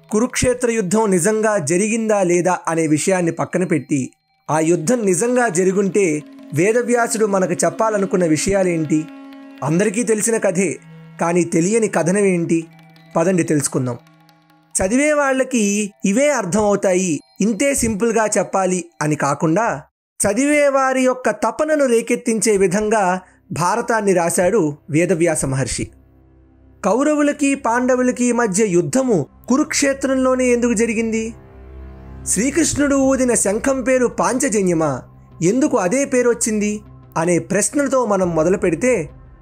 కురుక్షేత్ర యుద్ధం నిజంగా జరిగిందా లేదా అనే విషయాన్ని పక్కన పెట్టి ఆ యుద్ధం నిజంగా జరుగుంటే వేదవ్యాసుడు మనకు చెప్పాలనుకున్న విషయాలేంటి అందరికీ తెలిసిన కథే కానీ తెలియని కథనం ఏంటి పదండి తెలుసుకుందాం చదివే వాళ్ళకి ఇవే అర్థమవుతాయి ఇంతే సింపుల్గా చెప్పాలి అని కాకుండా చదివే వారి యొక్క తపనను రేకెత్తించే విధంగా భారతాన్ని రాశాడు వేదవ్యాస మహర్షి కౌరవులకి పాండవులకి మధ్య యుద్ధము కురుక్షేత్రంలోనే ఎందుకు జరిగింది శ్రీకృష్ణుడు ఊదిన శంఖం పేరు పాంచజన్యమా ఎందుకు అదే పేరు వచ్చింది అనే ప్రశ్నలతో మనం మొదలు పెడితే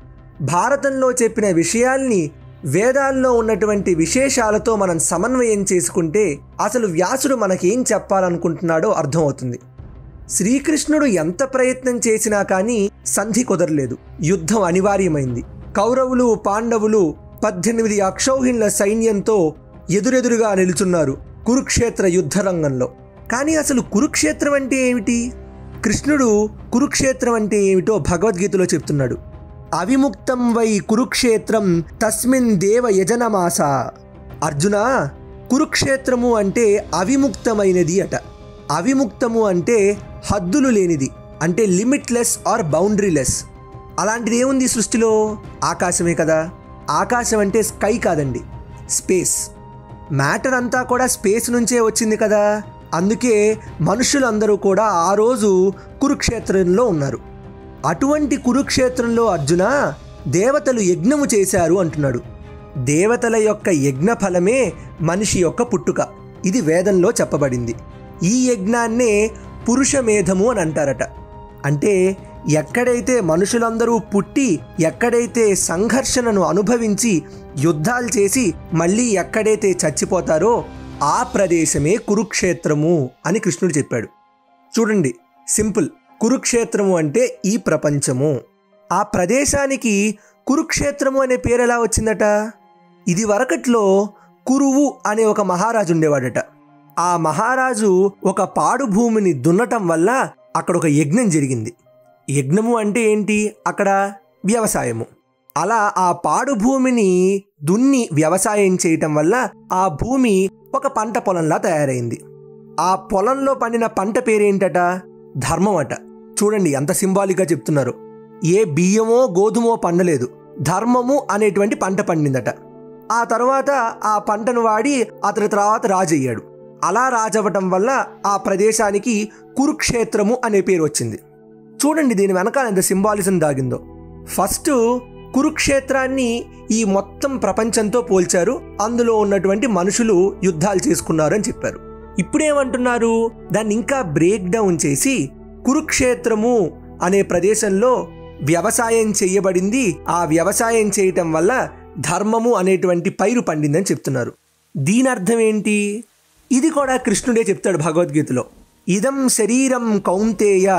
భారతంలో చెప్పిన విషయాల్ని వేదాల్లో ఉన్నటువంటి విశేషాలతో మనం సమన్వయం చేసుకుంటే అసలు వ్యాసుడు మనకేం చెప్పాలనుకుంటున్నాడో అర్థమవుతుంది శ్రీకృష్ణుడు ఎంత ప్రయత్నం చేసినా కానీ సంధి కుదరలేదు యుద్ధం అనివార్యమైంది కౌరవులు పాండవులు పద్దెనిమిది అక్షౌహిణుల సైన్యంతో ఎదురెదురుగా నిలుచున్నారు కురుక్షేత్ర యుద్ధరంగంలో కానీ అసలు కురుక్షేత్రం అంటే ఏమిటి కృష్ణుడు కురుక్షేత్రం అంటే ఏమిటో భగవద్గీతలో చెప్తున్నాడు అవిముక్తం వై కురుక్షేత్రం తస్మిన్ దేవ యజనమాస అర్జున కురుక్షేత్రము అంటే అవిముక్తమైనది అట అవిముక్తము అంటే హద్దులు లేనిది అంటే లిమిట్లెస్ ఆర్ బౌండరీలెస్ అలాంటిది ఏముంది ఈ సృష్టిలో ఆకాశమే కదా ఆకాశం అంటే స్కై కాదండి స్పేస్ మ్యాటర్ అంతా కూడా స్పేస్ నుంచే వచ్చింది కదా అందుకే మనుషులందరూ కూడా ఆ రోజు కురుక్షేత్రంలో ఉన్నారు అటువంటి కురుక్షేత్రంలో అర్జున దేవతలు యజ్ఞము చేశారు అంటున్నాడు దేవతల యొక్క యజ్ఞ ఫలమే మనిషి యొక్క పుట్టుక ఇది వేదంలో చెప్పబడింది ఈ యజ్ఞాన్నే పురుషమేధము అని అంటారట అంటే ఎక్కడైతే మనుషులందరూ పుట్టి ఎక్కడైతే సంఘర్షణను అనుభవించి యుద్ధాలు చేసి మళ్ళీ ఎక్కడైతే చచ్చిపోతారో ఆ ప్రదేశమే కురుక్షేత్రము అని కృష్ణుడు చెప్పాడు చూడండి సింపుల్ కురుక్షేత్రము అంటే ఈ ప్రపంచము ఆ ప్రదేశానికి కురుక్షేత్రము అనే పేరు ఎలా వచ్చిందట ఇది వరకట్లో కురువు అనే ఒక మహారాజు ఉండేవాడట ఆ మహారాజు ఒక పాడు భూమిని దున్నటం వల్ల అక్కడ ఒక యజ్ఞం జరిగింది యజ్ఞము అంటే ఏంటి అక్కడ వ్యవసాయము అలా ఆ పాడు భూమిని దున్ని వ్యవసాయం చేయటం వల్ల ఆ భూమి ఒక పంట పొలంలా తయారైంది ఆ పొలంలో పండిన పంట పేరేంటట ధర్మం అట చూడండి ఎంత సింబాలిక్గా చెప్తున్నారు ఏ బియ్యమో గోధుమో పండలేదు ధర్మము అనేటువంటి పంట పండిందట ఆ తర్వాత ఆ పంటను వాడి అతని తర్వాత రాజయ్యాడు అలా రాజవ్వటం వల్ల ఆ ప్రదేశానికి కురుక్షేత్రము అనే పేరు వచ్చింది చూడండి దీని వెనకాల ఎంత సింబాలిజం దాగిందో ఫస్ట్ కురుక్షేత్రాన్ని ఈ మొత్తం ప్రపంచంతో పోల్చారు అందులో ఉన్నటువంటి మనుషులు యుద్ధాలు చేసుకున్నారు అని చెప్పారు ఇప్పుడేమంటున్నారు దాన్ని ఇంకా బ్రేక్ డౌన్ చేసి కురుక్షేత్రము అనే ప్రదేశంలో వ్యవసాయం చేయబడింది ఆ వ్యవసాయం చేయటం వల్ల ధర్మము అనేటువంటి పైరు పండిందని చెప్తున్నారు దీని అర్థం ఏంటి ఇది కూడా కృష్ణుడే చెప్తాడు భగవద్గీతలో ఇదం శరీరం కౌంతేయ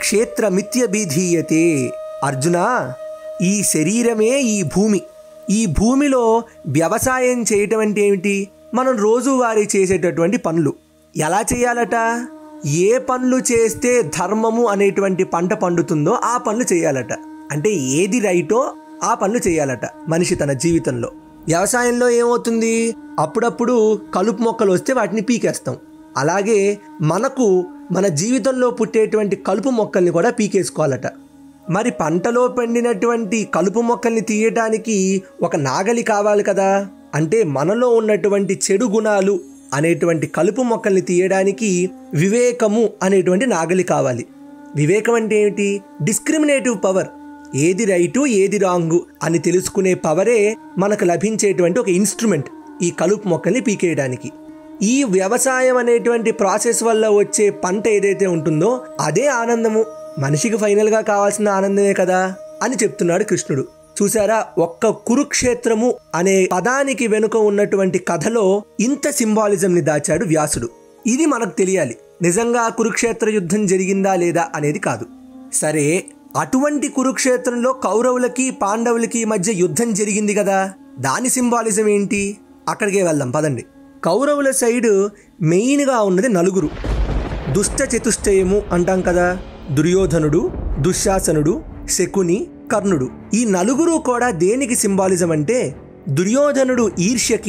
క్షేత్రమిత్యభిధీయతే అర్జున ఈ శరీరమే ఈ భూమి ఈ భూమిలో వ్యవసాయం చేయటం అంటే ఏమిటి మనం రోజువారీ చేసేటటువంటి పనులు ఎలా చేయాలట ఏ పనులు చేస్తే ధర్మము అనేటువంటి పంట పండుతుందో ఆ పనులు చేయాలట అంటే ఏది రైటో ఆ పనులు చేయాలట మనిషి తన జీవితంలో వ్యవసాయంలో ఏమవుతుంది అప్పుడప్పుడు కలుపు మొక్కలు వస్తే వాటిని పీకేస్తాం అలాగే మనకు మన జీవితంలో పుట్టేటువంటి కలుపు మొక్కల్ని కూడా పీకేసుకోవాలట మరి పంటలో పండినటువంటి కలుపు మొక్కల్ని తీయటానికి ఒక నాగలి కావాలి కదా అంటే మనలో ఉన్నటువంటి చెడు గుణాలు అనేటువంటి కలుపు మొక్కల్ని తీయడానికి వివేకము అనేటువంటి నాగలి కావాలి వివేకం అంటే ఏమిటి డిస్క్రిమినేటివ్ పవర్ ఏది రైటు ఏది రాంగు అని తెలుసుకునే పవరే మనకు లభించేటువంటి ఒక ఇన్స్ట్రుమెంట్ ఈ కలుపు మొక్కల్ని పీకేయడానికి ఈ వ్యవసాయం అనేటువంటి ప్రాసెస్ వల్ల వచ్చే పంట ఏదైతే ఉంటుందో అదే ఆనందము మనిషికి ఫైనల్గా కావాల్సిన ఆనందమే కదా అని చెప్తున్నాడు కృష్ణుడు చూసారా ఒక్క కురుక్షేత్రము అనే పదానికి వెనుక ఉన్నటువంటి కథలో ఇంత సింబాలిజంని దాచాడు వ్యాసుడు ఇది మనకు తెలియాలి నిజంగా కురుక్షేత్ర యుద్ధం జరిగిందా లేదా అనేది కాదు సరే అటువంటి కురుక్షేత్రంలో కౌరవులకి పాండవులకి మధ్య యుద్ధం జరిగింది కదా దాని సింబాలిజం ఏంటి అక్కడికే వెళ్దాం పదండి కౌరవుల సైడ్ మెయిన్గా ఉన్నది నలుగురు దుష్ట చతుష్టయము అంటాం కదా దుర్యోధనుడు దుశ్శాసనుడు శకుని కర్ణుడు ఈ నలుగురు కూడా దేనికి సింబాలిజం అంటే దుర్యోధనుడు ఈర్ష్యకి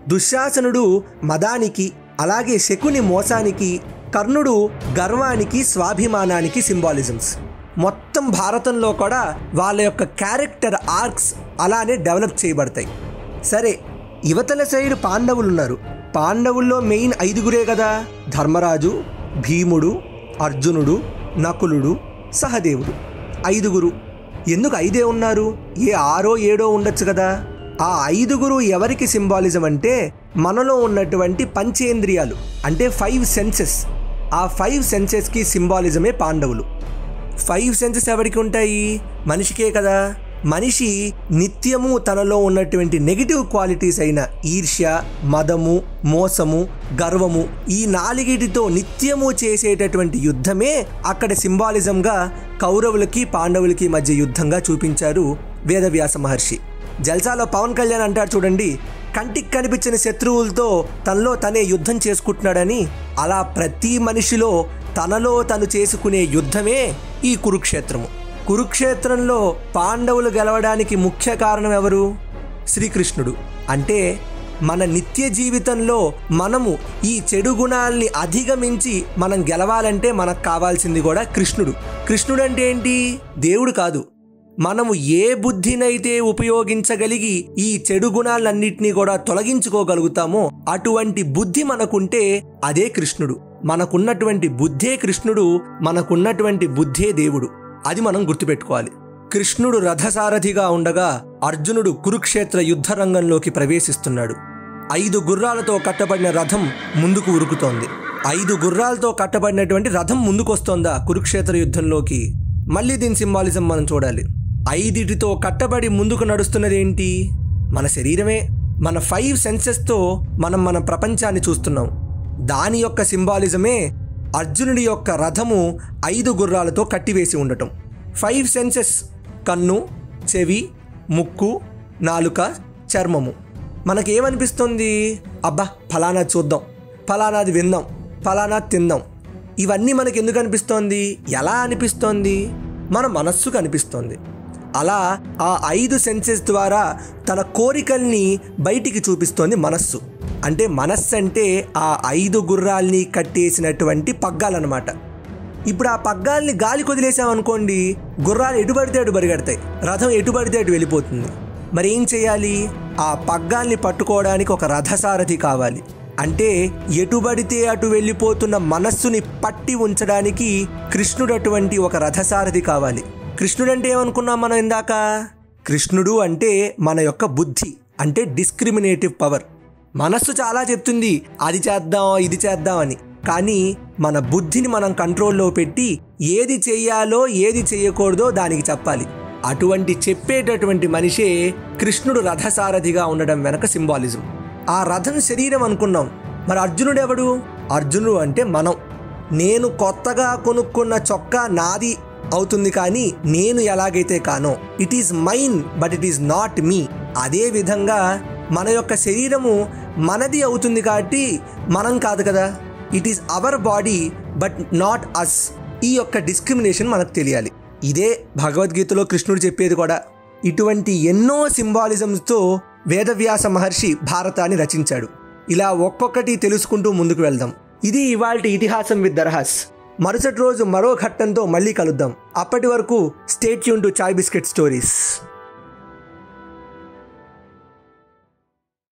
దుశ్శాసనుడు మదానికి అలాగే శకుని మోసానికి కర్ణుడు గర్వానికి స్వాభిమానానికి సింబాలిజమ్స్ మొత్తం భారతంలో కూడా వాళ్ళ యొక్క క్యారెక్టర్ ఆర్క్స్ అలానే డెవలప్ చేయబడతాయి సరే యువతల సైడ్ పాండవులు ఉన్నారు పాండవుల్లో మెయిన్ ఐదుగురే కదా ధర్మరాజు భీముడు అర్జునుడు నకులుడు సహదేవుడు ఐదుగురు ఎందుకు ఐదే ఉన్నారు ఏ ఆరో ఏడో ఉండొచ్చు కదా ఆ ఐదుగురు ఎవరికి సింబాలిజం అంటే మనలో ఉన్నటువంటి పంచేంద్రియాలు అంటే ఫైవ్ సెన్సెస్ ఆ ఫైవ్ సెన్సెస్కి సింబాలిజమే పాండవులు ఫైవ్ సెన్సెస్ ఎవరికి ఉంటాయి మనిషికే కదా మనిషి నిత్యము తనలో ఉన్నటువంటి నెగిటివ్ క్వాలిటీస్ అయిన ఈర్ష్య మదము మోసము గర్వము ఈ నాలుగిటితో నిత్యము చేసేటటువంటి యుద్ధమే అక్కడ సింబాలిజంగా కౌరవులకి పాండవులకి మధ్య యుద్ధంగా చూపించారు వేదవ్యాస మహర్షి జల్సాలో పవన్ కళ్యాణ్ అంటారు చూడండి కంటికి కనిపించిన శత్రువులతో తనలో తనే యుద్ధం చేసుకుంటున్నాడని అలా ప్రతి మనిషిలో తనలో తను చేసుకునే యుద్ధమే ఈ కురుక్షేత్రము కురుక్షేత్రంలో పాండవులు గెలవడానికి ముఖ్య కారణం ఎవరు శ్రీకృష్ణుడు అంటే మన నిత్య జీవితంలో మనము ఈ చెడు గుణాల్ని అధిగమించి మనం గెలవాలంటే మనకు కావాల్సింది కూడా కృష్ణుడు కృష్ణుడు అంటే ఏంటి దేవుడు కాదు మనము ఏ బుద్ధినైతే ఉపయోగించగలిగి ఈ చెడు గుణాలన్నింటినీ కూడా తొలగించుకోగలుగుతామో అటువంటి బుద్ధి మనకుంటే అదే కృష్ణుడు మనకున్నటువంటి బుద్ధే కృష్ణుడు మనకున్నటువంటి బుద్ధే దేవుడు అది మనం గుర్తుపెట్టుకోవాలి కృష్ణుడు రథసారథిగా ఉండగా అర్జునుడు కురుక్షేత్ర యుద్ధ రంగంలోకి ప్రవేశిస్తున్నాడు ఐదు గుర్రాలతో కట్టబడిన రథం ముందుకు ఉరుకుతోంది ఐదు గుర్రాలతో కట్టబడినటువంటి రథం ముందుకొస్తోందా కురుక్షేత్ర యుద్ధంలోకి మళ్ళీ దీని సింబాలిజం మనం చూడాలి ఐదిటితో కట్టబడి ముందుకు నడుస్తున్నది ఏంటి మన శరీరమే మన ఫైవ్ సెన్సెస్తో మనం మన ప్రపంచాన్ని చూస్తున్నాం దాని యొక్క సింబాలిజమే అర్జునుడి యొక్క రథము ఐదు గుర్రాలతో కట్టివేసి ఉండటం ఫైవ్ సెన్సెస్ కన్ను చెవి ముక్కు నాలుక చర్మము మనకేమనిపిస్తుంది అబ్బా ఫలానా చూద్దాం ఫలానాది విందాం ఫలానా తిందాం ఇవన్నీ మనకి ఎందుకు అనిపిస్తోంది ఎలా అనిపిస్తోంది మన మనస్సుకు అనిపిస్తోంది అలా ఆ ఐదు సెన్సెస్ ద్వారా తన కోరికల్ని బయటికి చూపిస్తోంది మనస్సు అంటే మనస్సు అంటే ఆ ఐదు గుర్రాల్ని కట్టేసినటువంటి పగ్గాలన్నమాట ఇప్పుడు ఆ పగ్గాల్ని గాలి కొదిలేసామనుకోండి గుర్రాలు ఎటు పడితే అటు పరిగెడతాయి రథం ఎటు పడితే అటు వెళ్ళిపోతుంది మరి ఏం చేయాలి ఆ పగ్గాల్ని పట్టుకోవడానికి ఒక రథసారథి కావాలి అంటే ఎటు పడితే అటు వెళ్ళిపోతున్న మనస్సుని పట్టి ఉంచడానికి కృష్ణుడు అటువంటి ఒక రథసారథి కావాలి కృష్ణుడు అంటే ఏమనుకున్నాం మనం ఇందాక కృష్ణుడు అంటే మన యొక్క బుద్ధి అంటే డిస్క్రిమినేటివ్ పవర్ మనస్సు చాలా చెప్తుంది అది చేద్దాం ఇది చేద్దాం అని కానీ మన బుద్ధిని మనం కంట్రోల్లో పెట్టి ఏది చెయ్యాలో ఏది చేయకూడదో దానికి చెప్పాలి అటువంటి చెప్పేటటువంటి మనిషే కృష్ణుడు రథసారథిగా ఉండడం వెనక సింబాలిజం ఆ రథం శరీరం అనుకున్నాం మరి అర్జునుడు ఎవడు అర్జునుడు అంటే మనం నేను కొత్తగా కొనుక్కున్న చొక్కా నాది అవుతుంది కానీ నేను ఎలాగైతే కానో it is mine but it is not me అదే విధంగా మన యొక్క శరీరము మనది అవుతుంది కాబట్టి మనం కాదు కదా it is our body but not us ఈ యొక్క డిస్క్రిమినేషన్ మనకు తెలియాలి ఇదే భగవద్గీతలో కృష్ణుడు చెప్పేది కూడా ఇటువంటి ఎన్నో సింబాలిజమ్స్తో వేదవ్యాస మహర్షి భారతాన్ని రచించాడు ఇలా ఒక్కొక్కటి తెలుసుకుంటూ ముందుకు వెళ్దాం ఇది ఇవాల్టి ఇతిహాసం విత్ దర్హాస్ మరుసటి రోజు మరో ఘట్టంతో మళ్ళీ కలుద్దాం అప్పటి వరకు స్టేట్ యూన్ టు చాయ్ బిస్కెట్ స్టోరీస్